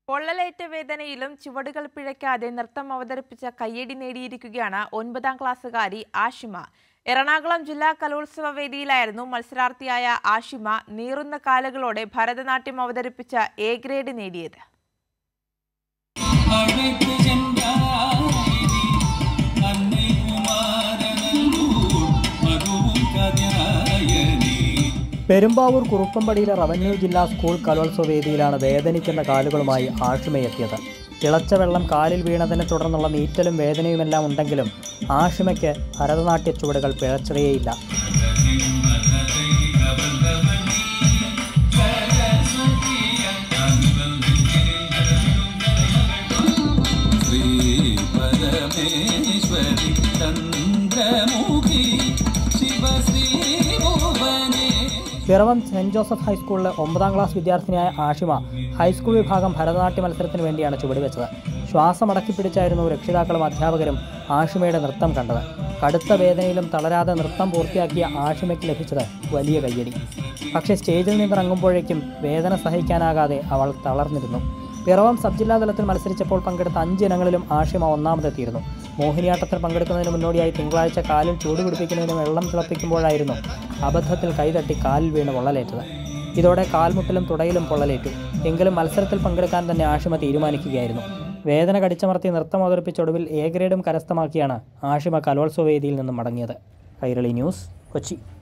പൊള്ളലേറ്റ വേദനയിലും ചുവടുകൾ പിഴയ്ക്കാതെ നൃത്തം അവതരിപ്പിച്ച കയ്യടി നേടിയിരിക്കുകയാണ് ഒൻപതാം ക്ലാസ്സുകാരി ആഷിമ എറണാകുളം ജില്ലാ കലോത്സവ വേദിയിലായിരുന്നു മത്സരാർത്ഥിയായ ആഷിമ നീറുന്ന കാലുകളോടെ ഭരതനാട്യം അവതരിപ്പിച്ച എ ഗ്രേഡ് നേടിയത് அழைத்து சென்றாயினி அன்னை குமாரனல்லூர் மதுவும் கதிராயனி പെരുമ്പാവൂർ കുറുപ്പമ്പടിയിലെ റവന്യൂ ജില്ലാ സ്കൂൾ കലോത്സവ വേദിയിലാണ് വേദനിക്കുന്ന കാലുകളുമായി ആഷിമയെത്തിയത് തിളച്ച വെള്ളം കാലിൽ വീണതിനെ തുടർന്നുള്ള നീറ്റലും വേദനയുമെല്ലാം ഉണ്ടെങ്കിലും ആഷിമയ്ക്ക് ഭരതനാട്യ ചുവടുകൾ പിഴച്ചതേയില്ല ശ്രീ പരമേശ്വരി ചന്ദ്രമുഖി ശിവശ്രീ ഭുവനേ പിറവം സെന്റ് ജോസഫ് ഹൈസ്കൂളിലെ ഒമ്പതാം ക്ലാസ് വിദ്യാർത്ഥിനിയായ ആഷിമ ഹൈസ്കൂൾ വിഭാഗം ഭരതനാട്യ മത്സരത്തിന് വേണ്ടിയാണ് ചുവടുവെച്ചത് ശ്വാസമടക്കി പിടിച്ചായിരുന്നു രക്ഷിതാക്കളും അധ്യാപകരും ആഷിമയുടെ നൃത്തം കണ്ടത് കടുത്ത വേദനയിലും തളരാതെ നൃത്തം പൂർത്തിയാക്കിയ ആഷിമയ്ക്ക് ലഭിച്ചത് വലിയ കയ്യടി പക്ഷേ സ്റ്റേജിൽ നിന്നിറങ്ങുമ്പോഴേക്കും വേദന സഹിക്കാനാകാതെ അവൾ തളർന്നിരുന്നു പിറവം സബ് ജില്ലാ തലത്തിൽ മത്സരിച്ചപ്പോൾ പങ്കെടുത്ത അഞ്ച് ഇനങ്ങളിലും ആഷിമ ഒന്നാമതെത്തിയിരുന്നു മോഹിനിയാട്ടത്തിൽ പങ്കെടുക്കുന്നതിന് മുന്നോടിയായി തിങ്കളാഴ്ച കാലിൽ ചൂട് പിടിപ്പിക്കുന്നതിന് വെള്ളം തിളപ്പിക്കുമ്പോഴായിരുന്നു അബദ്ധത്തിൽ കൈതട്ടി കാലിൽ വീണ് പൊള്ളലേറ്റത് ഇതോടെ കാൽമുട്ടിലും തുടയിലും പൊള്ളലേറ്റു എങ്കിലും മത്സരത്തിൽ പങ്കെടുക്കാൻ തന്നെ ആഷിമ തീരുമാനിക്കുകയായിരുന്നു വേദന കടിച്ചമർത്തി നൃത്തം അവതരിപ്പിച്ച ഒടുവിൽ എ ഗ്രേഡും കരസ്ഥമാക്കിയാണ് ആഷിമ കലോത്സവ വേദിയിൽ നിന്നും മടങ്ങിയത് കൈരളി ന്യൂസ് കൊച്ചി